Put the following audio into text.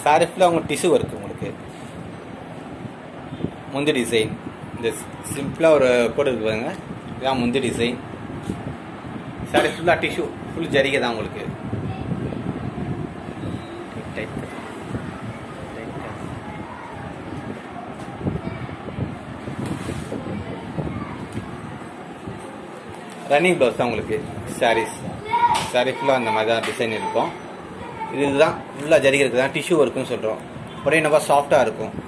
sorry ஃபுல்லாக உங்களுக்கு tissue work உங்களுக்கு முந்தி டிசைன் இந்த சிம்பிளாக ஒரு கோடு இருக்கு பாருங்க இதான் முந்தி டிசைன் சாரி ஃபுல்லாக டிஷ்யூ ஃபுல் ஜரிகை தான் உங்களுக்கு ரன்னிங் ப்ளவுஸ் தான் உங்களுக்கு சாரீஸ் சாரீ ஃபுல்லாக அந்த மாதிரி தான் டிசைன் இருக்கும் இது இதுதான் ஃபுல்லாக ஜரிகை இருக்குது தான் டிஷ்யூ ஒர்க்குன்னு சொல்கிறோம் ஒரே நல்லா சாஃப்டாக இருக்கும்